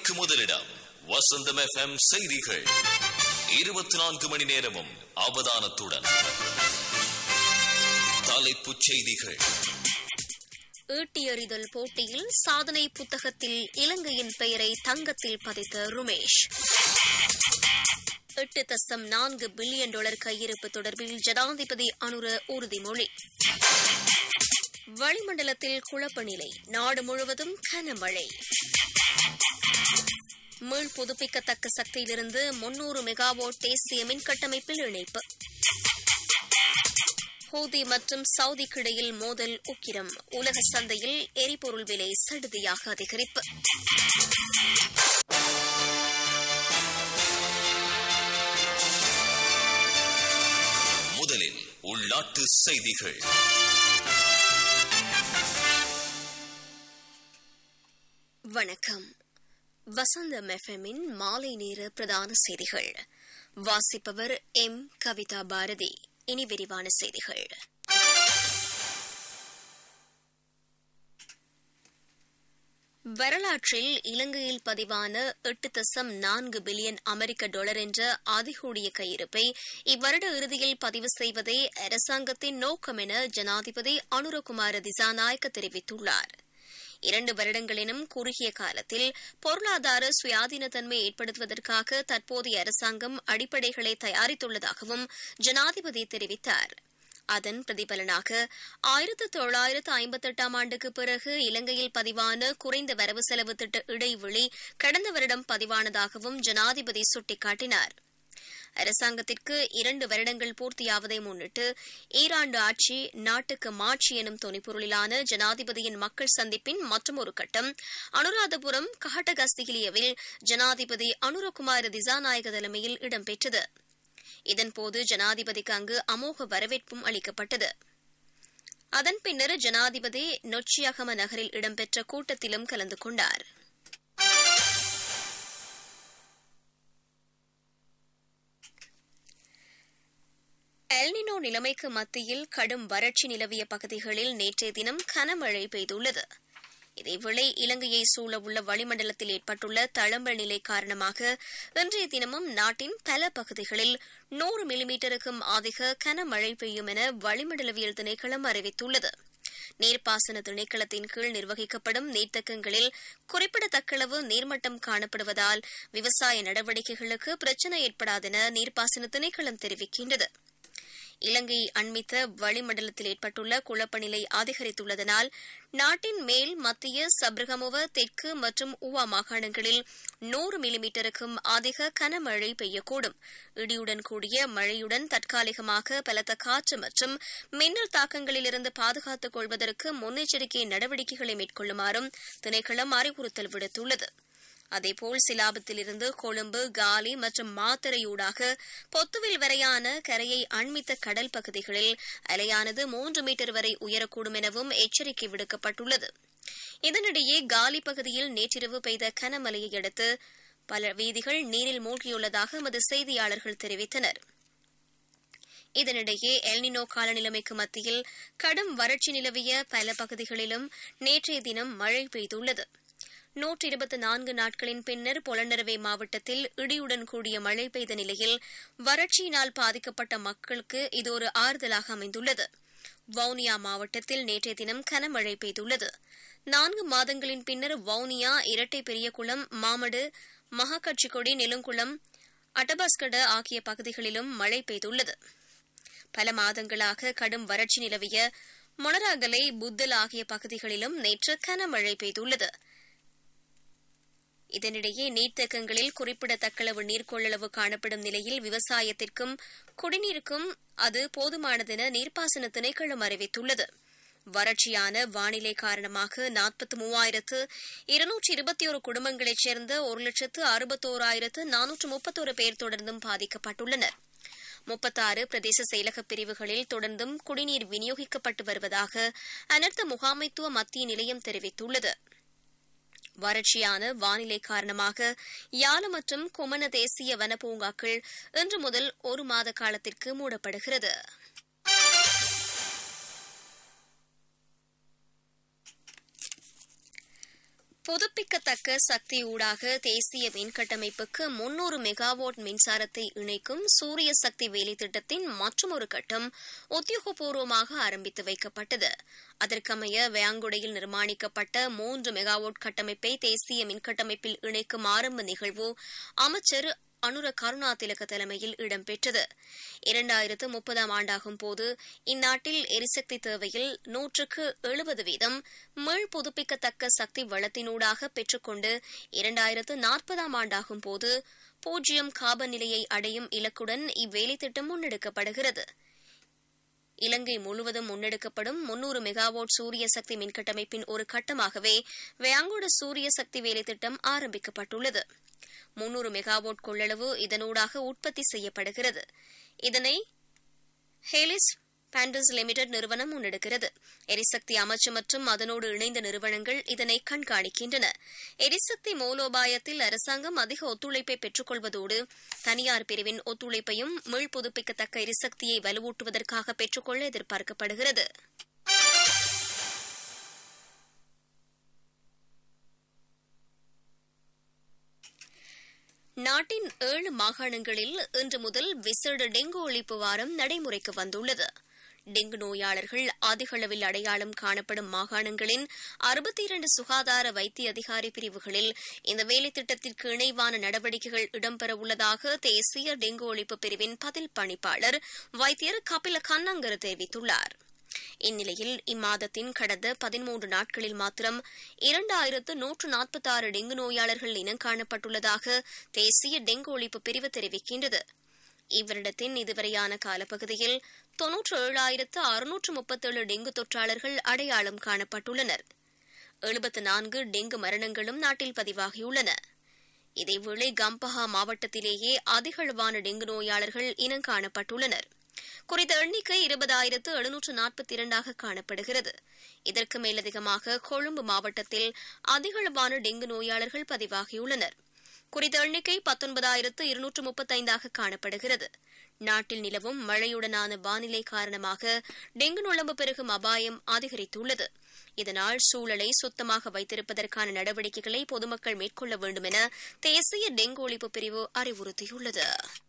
மணிக்கு முதலிடம் வசந்தம் எஃப்எம் செய்திகள் இருபத்தி நான்கு மணி நேரமும் அவதானத்துடன் தலைப்புச் செய்திகள் ஈட்டி எறிதல் போட்டியில் சாதனை புத்தகத்தில் இலங்கையின் பெயரை தங்கத்தில் பதித்த ருமேஷ் எட்டு தசம் நான்கு பில்லியன் டாலர் கையிருப்பு தொடர்பில் ஜனாதிபதி அனுர உறுதிமொழி வளிமண்டலத்தில் குழப்ப நிலை நாடு முழுவதும் கனமழை மீள் புதுப்பிக்கத்தக்க சக்தியிலிருந்து முன்னூறு மெகாவாட் தேசிய மின் கட்டமைப்பில் இணைப்பு ஹூதி மற்றும் சவுதிக்கிடையில் மோதல் உக்கிரம் உலக சந்தையில் எரிபொருள் விலை சடுதியாக அதிகரிப்பு முதலில் உள்நாட்டு செய்திகள் வணக்கம் வசந்தம் எஃப்எம்மின் மாலை நேர பிரதான செய்திகள் வாசிப்பவர் எம் கவிதா பாரதி இனி விரிவான செய்திகள் வரலாற்றில் இலங்கையில் பதிவான எட்டு தசம் நான்கு பில்லியன் அமெரிக்க டாலர் என்ற அதிகூடிய கையிருப்பை இவ்வருட இறுதியில் பதிவு செய்வதே அரசாங்கத்தின் நோக்கம் என ஜனாதிபதி அனுரகுமார திசாநாயக்க தெரிவித்துள்ளார் இரண்டு வருடங்களினும் குறுகிய காலத்தில் பொருளாதார சுயாதீனத்தன்மை ஏற்படுத்துவதற்காக தற்போதைய அரசாங்கம் அடிப்படைகளை தயாரித்துள்ளதாகவும் ஜனாதிபதி தெரிவித்தார் அதன் பிரதிபலனாக ஆயிரத்து தொள்ளாயிரத்து ஐம்பத்தெட்டாம் ஆண்டுக்கு பிறகு இலங்கையில் பதிவான குறைந்த வரவு செலவு திட்ட இடைவெளி கடந்த வருடம் பதிவானதாகவும் ஜனாதிபதி சுட்டிக்காட்டினார் அரசாங்கத்திற்கு இரண்டு வருடங்கள் பூர்த்தியாவதை முன்னிட்டு ஈராண்டு ஆட்சி நாட்டுக்கு மாட்சி எனும் துணைப்பொருளிலான ஜனாதிபதியின் மக்கள் சந்திப்பின் மற்றொரு கட்டம் அனுராதபுரம் கஹட்டகஸ்திகிலியவில் ஜனாதிபதி அனுரகுமார திசாநாயக தலைமையில் இடம்பெற்றது இதன்போது ஜனாதிபதிக்கு அங்கு அமோக வரவேற்பும் அளிக்கப்பட்டது அதன் பின்னர் ஜனாதிபதி நொச்சியகம நகரில் இடம்பெற்ற கூட்டத்திலும் கலந்து கொண்டார் எல்னினோ நிலைமைக்கு மத்தியில் கடும் வறட்சி நிலவிய பகுதிகளில் நேற்றைய தினம் கனமழை பெய்துள்ளது இதேவேளை இலங்கையை சூழவுள்ள வளிமண்டலத்தில் ஏற்பட்டுள்ள தளம்பல் நிலை காரணமாக இன்றைய தினமும் நாட்டின் பல பகுதிகளில் நூறு மில்லிமீட்டருக்கும் அதிக கனமழை பெய்யும் என வளிமண்டலவியல் திணைக்களம் அறிவித்துள்ளது நீர்ப்பாசன திணைக்களத்தின் கீழ் நிர்வகிக்கப்படும் நீர்த்தக்கங்களில் குறிப்பிடத்தக்களவு நீர்மட்டம் காணப்படுவதால் விவசாய நடவடிக்கைகளுக்கு பிரச்சினை ஏற்படாதென நீர்ப்பாசன திணைக்களம் தெரிவிக்கின்றது இலங்கை அண்மித்த வளிமண்டலத்தில் ஏற்பட்டுள்ள குழப்பநிலை அதிகரித்துள்ளதனால் நாட்டின் மேல் மத்திய சப்ரகமுவ தெற்கு மற்றும் உவா மாகாணங்களில் நூறு மில்லிமீட்டருக்கும் அதிக கனமழை பெய்யக்கூடும் இடியுடன் கூடிய மழையுடன் தற்காலிகமாக பலத்த காற்று மற்றும் மின்னல் தாக்கங்களிலிருந்து பாதுகாத்துக் கொள்வதற்கு முன்னெச்சரிக்கை நடவடிக்கைகளை மேற்கொள்ளுமாறும் திணைக்களம் அறிவுறுத்தல் விடுத்துள்ளது அதேபோல் சிலாபத்திலிருந்து கொழும்பு காலி மற்றும் மாத்தரையூடாக பொத்துவில் வரையான கரையை அண்மித்த கடல் பகுதிகளில் அலையானது மூன்று மீட்டர் வரை உயரக்கூடும் எனவும் எச்சரிக்கை விடுக்கப்பட்டுள்ளது இதனிடையே காலி பகுதியில் நேற்றிரவு பெய்த கனமழையை அடுத்து பல வீதிகள் நீரில் மூழ்கியுள்ளதாக எமது செய்தியாளர்கள் தெரிவித்தனர் இதனிடையே எல்னினோ காலநிலைமைக்கு மத்தியில் கடும் வறட்சி நிலவிய பல பகுதிகளிலும் நேற்றைய தினம் மழை பெய்துள்ளது நூற்றி இருபத்தி நான்கு நாட்களின் பின்னர் பொலனறுவை மாவட்டத்தில் இடியுடன் கூடிய மழை பெய்த நிலையில் வறட்சியினால் பாதிக்கப்பட்ட மக்களுக்கு இது ஒரு ஆறுதலாக அமைந்துள்ளது வவுனியா மாவட்டத்தில் நேற்றைய தினம் கனமழை பெய்துள்ளது நான்கு மாதங்களின் பின்னர் வவுனியா இரட்டை பெரியகுளம் மாமடு மகாகட்சிக்கொடி நெலுங்குளம் அட்டபாஸ்கட ஆகிய பகுதிகளிலும் மழை பெய்துள்ளது பல மாதங்களாக கடும் வறட்சி நிலவிய மொனராகலை புத்தல் ஆகிய பகுதிகளிலும் நேற்று கனமழை பெய்துள்ளது இதனிடையே நீர்த்தேக்கங்களில் குறிப்பிடத்தக்களவு நீர்கொள்ளளவு காணப்படும் நிலையில் விவசாயத்திற்கும் குடிநீருக்கும் அது போதுமானதென நீர்ப்பாசன திணைக்களம் அறிவித்துள்ளது வறட்சியான வானிலை காரணமாக நாற்பத்தி மூவாயிரத்து இருநூற்றி இருபத்தி ஒரு குடும்பங்களைச் சேர்ந்த ஒரு லட்சத்து அறுபத்தோராயிரத்து நானூற்று முப்பத்தோரு பேர் தொடர்ந்தும் பாதிக்கப்பட்டுள்ளனர் முப்பத்தாறு பிரதேச செயலக பிரிவுகளில் தொடர்ந்தும் குடிநீர் விநியோகிக்கப்பட்டு வருவதாக அனர்த்த முகாமைத்துவ மத்திய நிலையம் தெரிவித்துள்ளது வறட்சியான வானிலை காரணமாக யாழ மற்றும் குமண தேசிய வன பூங்காக்கள் இன்று முதல் ஒரு மாத காலத்திற்கு மூடப்படுகிறது புதுப்பிக்கத்தக்க சக்தி ஊடாக தேசிய மின்கட்டமைப்புக்கு முன்னூறு மெகாவாட் மின்சாரத்தை இணைக்கும் சூரிய சக்தி வேலை திட்டத்தின் மற்றொரு கட்டம் உத்தியோகபூர்வமாக ஆரம்பித்து வைக்கப்பட்டது அதற்கமைய வேங்குடையில் நிர்மாணிக்கப்பட்ட மூன்று மெகாவாட் கட்டமைப்பை தேசிய மின்கட்டமைப்பில் இணைக்கும் ஆரம்ப நிகழ்வு அமைச்சர் அனுர கருணாதிலக தலைமையில் இடம்பெற்றது இரண்டாயிரத்து முப்பதாம் ஆண்டாகும் போது இந்நாட்டில் எரிசக்தி தேவையில் நூற்றுக்கு எழுபது வீதம் மீள் புதுப்பிக்கத்தக்க சக்தி வளத்தினூடாக பெற்றுக்கொண்டு இரண்டாயிரத்து நாற்பதாம் ஆண்டாகும் போது பூஜ்ஜியம் காப நிலையை அடையும் இலக்குடன் இவ்வேலை திட்டம் முன்னெடுக்கப்படுகிறது இலங்கை முழுவதும் முன்னெடுக்கப்படும் முன்னூறு மெகாவாட் சூரிய சக்தி மின்கட்டமைப்பின் ஒரு கட்டமாகவே வேங்கோடு சூரிய சக்தி வேலை திட்டம் ஆரம்பிக்கப்பட்டுள்ளது முன்னூறு மெகாவாட் கொள்ளளவு இதனூடாக உற்பத்தி செய்யப்படுகிறது இதனை ஹேலிஸ் பாண்டஸ் லிமிடெட் நிறுவனம் முன்னெடுக்கிறது எரிசக்தி அமைச்சு மற்றும் அதனோடு இணைந்த நிறுவனங்கள் இதனை கண்காணிக்கின்றன எரிசக்தி மூலோபாயத்தில் அரசாங்கம் அதிக ஒத்துழைப்பை பெற்றுக்கொள்வதோடு தனியார் பிரிவின் ஒத்துழைப்பையும் மீள் புதுப்பிக்கத்தக்க எரிசக்தியை வலுவூட்டுவதற்காக பெற்றுக்கொள்ள எதிர்பார்க்கப்படுகிறது நாட்டின் ஏழு மாகாணங்களில் இன்று முதல் விசேட டெங்கு ஒழிப்பு வாரம் நடைமுறைக்கு வந்துள்ளது டெங்கு நோயாளர்கள் அதிக அளவில் அடையாளம் காணப்படும் மாகாணங்களின் அறுபத்தி இரண்டு சுகாதார வைத்திய அதிகாரி பிரிவுகளில் இந்த வேலைத்திட்டத்திற்கு இணைவான நடவடிக்கைகள் இடம்பெறவுள்ளதாக தேசிய டெங்கு ஒழிப்பு பிரிவின் பதில் பணிப்பாளர் வைத்தியர் கபில கண்ணங்கர் தெரிவித்துள்ளார் இந்நிலையில் இம்மாதத்தின் கடந்த பதிமூன்று நாட்களில் மாத்திரம் இரண்டாயிரத்து நூற்று நாற்பத்தி ஆறு டெங்கு நோயாளர்கள் இனம் காணப்பட்டுள்ளதாக தேசிய டெங்கு ஒழிப்பு பிரிவு தெரிவிக்கின்றது இவ்வருடத்தின் இதுவரையான காலப்பகுதியில் தொன்னூற்று ஏழாயிரத்து அறுநூற்று முப்பத்தேழு டெங்கு தொற்றாளர்கள் அடையாளம் காணப்பட்டுள்ளனர் எழுபத்து நான்கு டெங்கு மரணங்களும் நாட்டில் பதிவாகியுள்ளன இதேவேளை கம்பஹா மாவட்டத்திலேயே அதிகளவான டெங்கு நோயாளர்கள் இனம் காணப்பட்டுள்ளனர் குறித்த எண்ணிக்கை இருபதாயிரத்து எழுநூற்று நாற்பத்தி இரண்டாக காணப்படுகிறது இதற்கு மேலதிகமாக கொழும்பு மாவட்டத்தில் அதிகளவான டெங்கு நோயாளர்கள் பதிவாகியுள்ளனர் குறித்த எண்ணிக்கை பத்தொன்பதாயிரத்து இருநூற்று முப்பத்தைந்தாக காணப்படுகிறது நாட்டில் நிலவும் மழையுடனான வானிலை காரணமாக டெங்கு நுழம்பு பெருகும் அபாயம் அதிகரித்துள்ளது இதனால் சூழலை சுத்தமாக வைத்திருப்பதற்கான நடவடிக்கைகளை பொதுமக்கள் மேற்கொள்ள வேண்டும் என தேசிய டெங்கு ஒழிப்பு பிரிவு அறிவுறுத்தியுள்ளது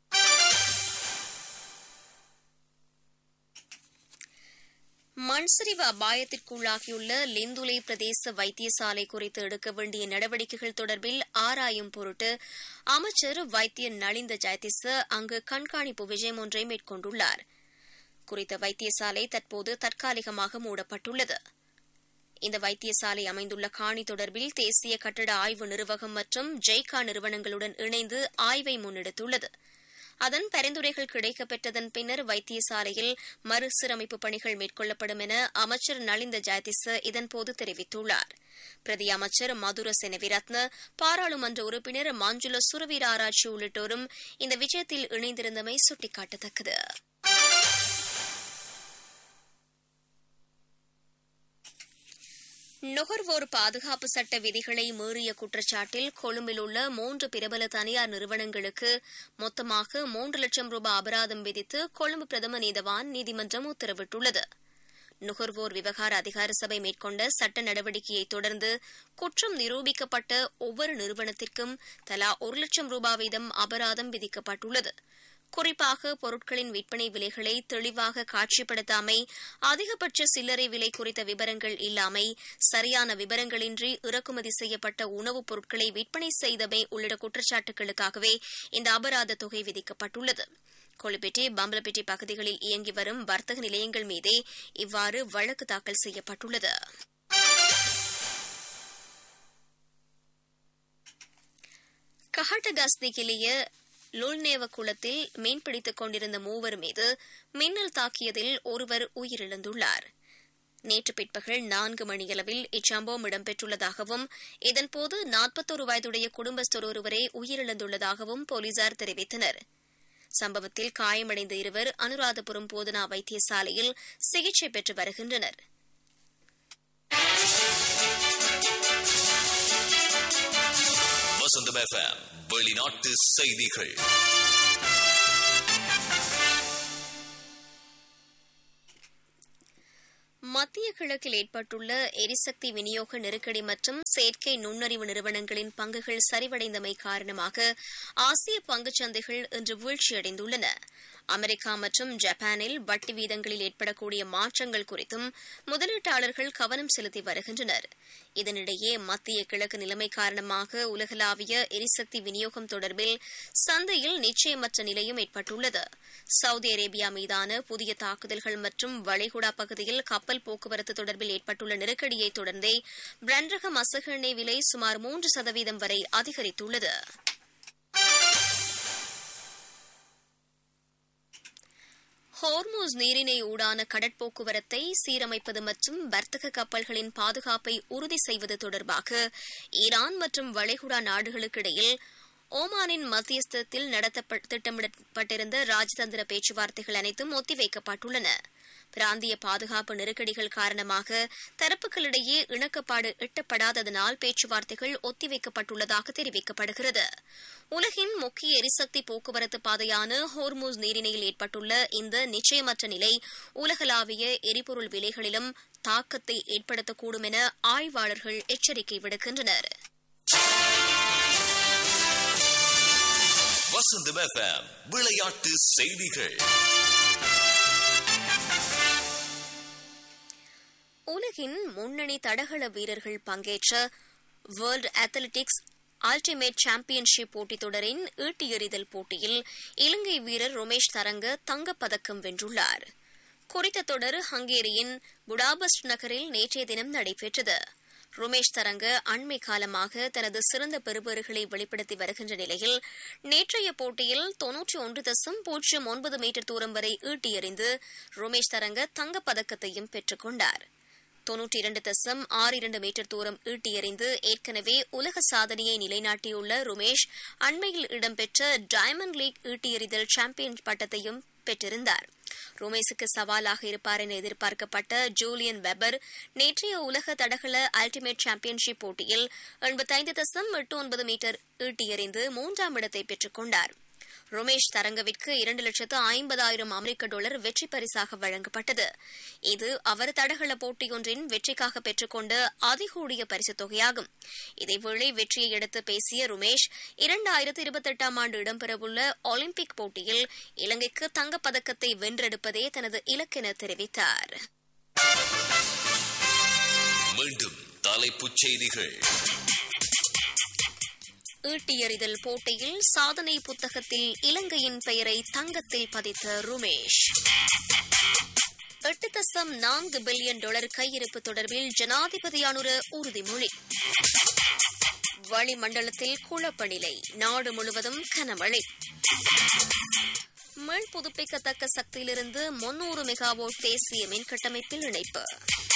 மண்சரிவு அபாயத்திற்குள்ளாகியுள்ள லிந்துலை பிரதேச வைத்தியசாலை குறித்து எடுக்க வேண்டிய நடவடிக்கைகள் தொடர்பில் ஆராயும் பொருட்டு அமைச்சர் வைத்தியர் நளிந்த ஜெயதிச அங்கு கண்காணிப்பு விஜயம் ஒன்றை மேற்கொண்டுள்ளார் குறித்த வைத்தியசாலை தற்போது தற்காலிகமாக மூடப்பட்டுள்ளது இந்த வைத்தியசாலை அமைந்துள்ள காணி தொடர்பில் தேசிய கட்டட ஆய்வு நிர்வாகம் மற்றும் ஜெய்கா நிறுவனங்களுடன் இணைந்து ஆய்வை முன்னெடுத்துள்ளது அதன் பரிந்துரைகள் கிடைக்கப்பெற்றதன் பின்னர் வைத்தியசாலையில் மறுசீரமைப்பு பணிகள் மேற்கொள்ளப்படும் என அமைச்சர் நளிந்த ஜெயதிச இதன்போது தெரிவித்துள்ளார் பிரதி அமைச்சர் மதுர செனவிரத்ன பாராளுமன்ற உறுப்பினர் மாஞ்சுல சுரவீர ஆராய்ச்சி உள்ளிட்டோரும் இந்த விஜயத்தில் இணைந்திருந்தமை சுட்டிக்காட்டத்தக்கது நுகர்வோர் பாதுகாப்பு சட்ட விதிகளை மீறிய குற்றச்சாட்டில் கொழும்பில் உள்ள மூன்று பிரபல தனியார் நிறுவனங்களுக்கு மொத்தமாக மூன்று லட்சம் ரூபாய் அபராதம் விதித்து கொழும்பு பிரதம நீதவான் நீதிமன்றம் உத்தரவிட்டுள்ளது நுகர்வோர் விவகார அதிகார சபை மேற்கொண்ட சட்ட நடவடிக்கையை தொடர்ந்து குற்றம் நிரூபிக்கப்பட்ட ஒவ்வொரு நிறுவனத்திற்கும் தலா ஒரு லட்சம் ரூபாய் வீதம் அபராதம் விதிக்கப்பட்டுள்ளது குறிப்பாக பொருட்களின் விற்பனை விலைகளை தெளிவாக காட்சிப்படுத்தாமை அதிகபட்ச சில்லறை விலை குறித்த விவரங்கள் இல்லாமை சரியான விவரங்களின்றி இறக்குமதி செய்யப்பட்ட உணவுப் பொருட்களை விற்பனை செய்தமை உள்ளிட்ட குற்றச்சாட்டுகளுக்காகவே இந்த அபராத தொகை விதிக்கப்பட்டுள்ளது கொழுப்பேட்டை பம்பலப்பேட்டை பகுதிகளில் இயங்கி வரும் வர்த்தக நிலையங்கள் மீதே இவ்வாறு வழக்கு தாக்கல் செய்யப்பட்டுள்ளது கஹட்டகஸ்திகிலிய லுல்நேவ குளத்தில் மீன்பிடித்துக் கொண்டிருந்த மூவர் மீது மின்னல் தாக்கியதில் ஒருவர் உயிரிழந்துள்ளார் நேற்று பிற்பகல் நான்கு மணியளவில் இச்சம்பவம் இடம்பெற்றுள்ளதாகவும் இதன்போது நாற்பத்தொரு வயதுடைய குடும்பஸ்தர் ஒருவரே உயிரிழந்துள்ளதாகவும் போலீசார் தெரிவித்தனர் சம்பவத்தில் காயமடைந்த இருவர் அனுராதபுரம் போதனா வைத்தியசாலையில் சிகிச்சை பெற்று வருகின்றனர் வசந்தம் எஃப்எம் வெளிநாட்டு செய்திகள் மத்திய கிழக்கு கிழக்கில் ஏற்பட்டுள்ள எரிசக்தி விநியோக நெருக்கடி மற்றும் செயற்கை நுண்ணறிவு நிறுவனங்களின் பங்குகள் சரிவடைந்தமை காரணமாக ஆசிய பங்குச் சந்தைகள் இன்று வீழ்ச்சியடைந்துள்ளன அமெரிக்கா மற்றும் ஜப்பானில் வட்டி வீதங்களில் ஏற்படக்கூடிய மாற்றங்கள் குறித்தும் முதலீட்டாளர்கள் கவனம் செலுத்தி வருகின்றனர் இதனிடையே மத்திய கிழக்கு நிலைமை காரணமாக உலகளாவிய எரிசக்தி விநியோகம் தொடர்பில் சந்தையில் நிச்சயமற்ற நிலையும் ஏற்பட்டுள்ளது சவுதி அரேபியா மீதான புதிய தாக்குதல்கள் மற்றும் வளைகுடா பகுதியில் கப்பல் போக்குவரத்து தொடர்பில் ஏற்பட்டுள்ள நெருக்கடியை தொடர்ந்தே பிரண்டக மசகு எண்ணெய் விலை சுமார் மூன்று சதவீதம் வரை அதிகரித்துள்ளது ஹோர்மூஸ் நீரிணை ஊடான கடற்போக்குவரத்தை சீரமைப்பது மற்றும் வர்த்தக கப்பல்களின் பாதுகாப்பை உறுதி செய்வது தொடர்பாக ஈரான் மற்றும் வளைகுடா நாடுகளுக்கிடையில் ஓமானின் மத்தியஸ்தத்தில் நடத்த திட்டமிடப்பட்டிருந்த ராஜதந்திர பேச்சுவார்த்தைகள் அனைத்தும் ஒத்திவைக்கப்பட்டுள்ளன பிராந்திய பாதுகாப்பு நெருக்கடிகள் காரணமாக தரப்புகளிடையே இணக்கப்பாடு எட்டப்படாததனால் பேச்சுவார்த்தைகள் ஒத்திவைக்கப்பட்டுள்ளதாக தெரிவிக்கப்படுகிறது உலகின் முக்கிய எரிசக்தி போக்குவரத்து பாதையான ஹோர்மூஸ் நீரிணையில் ஏற்பட்டுள்ள இந்த நிச்சயமற்ற நிலை உலகளாவிய எரிபொருள் விலைகளிலும் தாக்கத்தை ஏற்படுத்தக்கூடும் என ஆய்வாளர்கள் எச்சரிக்கை விடுக்கின்றனர் வசந்தம் எஃப்எம் விளையாட்டு செய்திகள் உலகின் முன்னணி தடகள வீரர்கள் பங்கேற்ற வேர்ல்டு அத்லெட்டிக்ஸ் அல்டிமேட் சாம்பியன்ஷிப் போட்டித் தொடரின் ஈட்டி எறிதல் போட்டியில் இலங்கை வீரர் ரோமேஷ் தரங்க தங்கப்பதக்கம் வென்றுள்ளார் குறித்த தொடர் ஹங்கேரியின் புடாபஸ்ட் நகரில் நேற்றைய தினம் நடைபெற்றது ருமேஷ் தரங்க அண்மை காலமாக தனது சிறந்த பெறுபேறுகளை வெளிப்படுத்தி வருகின்ற நிலையில் நேற்றைய போட்டியில் தொன்னூற்றி ஒன்று தசம் பூஜ்ஜியம் ஒன்பது மீட்டர் தூரம் வரை ஈட்டி எறிந்து ருமேஷ் தரங்க தங்கப்பதக்கத்தையும் பெற்றுக் கொண்டார் தொன்னூற்றி இரண்டு தசம் ஆறு இரண்டு மீட்டர் தூரம் ஈட்டி எறிந்து ஏற்கனவே உலக சாதனையை நிலைநாட்டியுள்ள ருமேஷ் அண்மையில் இடம்பெற்ற டைமண்ட் லீக் ஈட்டி எறிதல் சாம்பியன் பட்டத்தையும் பெற்றிருந்தார் ரோமேஸுக்கு சவாலாக இருப்பார் என எதிர்பார்க்கப்பட்ட ஜூலியன் வெபர் நேற்றைய உலக தடகள அல்டிமேட் சாம்பியன்ஷிப் போட்டியில் எண்பத்தைந்து தசம் எட்டு ஒன்பது மீட்டர் ஈட்டி எறிந்து மூன்றாம் இடத்தை பெற்றுக் கொண்டார் ரோமேஷ் தரங்கவிற்கு இரண்டு லட்சத்து ஐம்பதாயிரம் அமெரிக்க டாலர் வெற்றி பரிசாக வழங்கப்பட்டது இது அவர் தடகள போட்டியொன்றின் வெற்றிக்காக பெற்றுக்கொண்ட அதிகூடிய பரிசுத் தொகையாகும் இதேவேளை வெற்றியை எடுத்து பேசிய ருமேஷ் இரண்டாயிரத்து இருபத்தெட்டாம் ஆண்டு இடம்பெறவுள்ள ஒலிம்பிக் போட்டியில் இலங்கைக்கு தங்கப்பதக்கத்தை வென்றெடுப்பதே தனது இலக்கென தெரிவித்தார் மீண்டும் தலைப்புச் செய்திகள் ஈட்டி எறிதல் போட்டியில் சாதனை புத்தகத்தில் இலங்கையின் பெயரை தங்கத்தில் பதித்த ருமேஷ் எட்டு தசம் நான்கு பில்லியன் டாலர் கையிருப்பு தொடர்பில் ஜனாதிபதியானுர உறுதிமொழி வளிமண்டலத்தில் குழப்பநிலை நாடு முழுவதும் கனமழை மீள் புதுப்பிக்கத்தக்க சக்தியிலிருந்து முன்னூறு மெகாவோல்ட் தேசிய மின்கட்டமைப்பில் இணைப்பு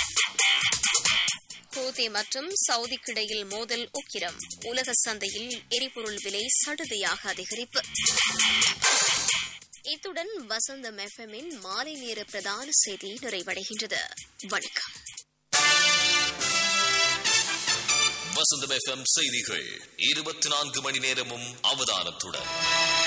ஹூதி மற்றும் சவுதிக்கிடையில் மோதல் உக்கிரம் உலக சந்தையில் எரிபொருள் விலை சடுதியாக அதிகரிப்பு இத்துடன் வசந்தம் எஃப்எம்மின் மாலை நேர பிரதான செய்தி நிறைவடைகின்றது வணக்கம் வசந்தம் எஃப்எம் செய்திகள் இருபத்தி நான்கு மணி நேரமும் அவதானத்துடன்